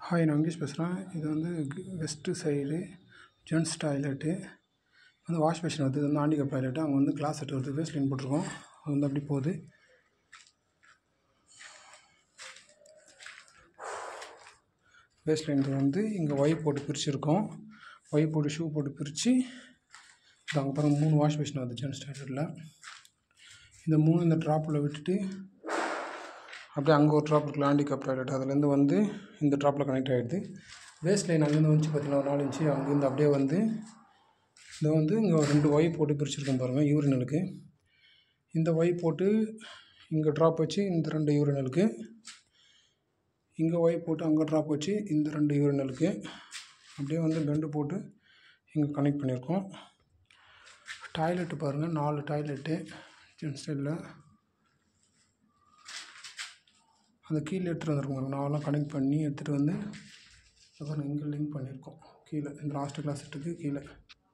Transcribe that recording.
hi நான் வெங்கடேஷ் பேசுகிறேன் இது வந்து வெஸ்ட்டு சைடு ஜென்ஸ் டாய்லெட்டு வந்து வாஷ் பேஷன் வருது இது வந்து ஹேண்டிகேப் டாய்லெட்டு அங்கே வந்து கிளாஸ் செட் வருது வேஸ்ட் லைன் போட்டிருக்கோம் அது வந்து அப்படி போகுது வேஸ்ட் லைன் வந்து இங்கே ஒய் போட்டு பிரிச்சுருக்கோம் ஒய் போட்டு ஷூ போட்டு பிரித்து இது அங்கே பாருங்க மூணு வாஷ் பேஷன் வருது ஜென்ஸ் டாய்லெட்டில் இந்த மூணு இந்த ட்ராப்பில் விட்டுட்டு அப்படியே அங்கே ஒரு ட்ராப் இருக்குல்ல ஹேண்டிகேப் டாய்லெட் அதுலேருந்து வந்து இந்த ட்ராப்பில் கனெக்ட் ஆகிடுது வேஸ்ட் லைன் அங்கேருந்து வந்துச்சு பார்த்தீங்கன்னா ஒரு நாலு இன்ச்சு அங்கேருந்து அப்படியே வந்து இதை வந்து இங்கே ரெண்டு ஒய் போட்டு பிரிச்சிருக்கோம் பாருங்கள் யூரினலுக்கு இந்த ஒய் போட்டு இங்கே ட்ராப் வச்சு இந்த ரெண்டு யூரினலுக்கு இங்கே ஒய் போட்டு அங்கே ட்ராப் வச்சு இந்த ரெண்டு யூரினலுக்கு அப்படியே வந்து பெண்டு போட்டு இங்கே கனெக்ட் பண்ணியிருக்கோம் டாய்லெட்டு பாருங்கள் நாலு டாய்லெட்டு ஜென்ஸ் சைடில் அந்த கீழே எடுத்துகிட்டு வந்துருக்கோம் நாலாம் கனெக்ட் பண்ணி எடுத்துகிட்டு வந்து அப்புறம் இங்கே லிங்க் பண்ணியிருக்கோம் கீழே இந்த லாஸ்ட்டு கிளாஸ் செட்டுக்கு கீழே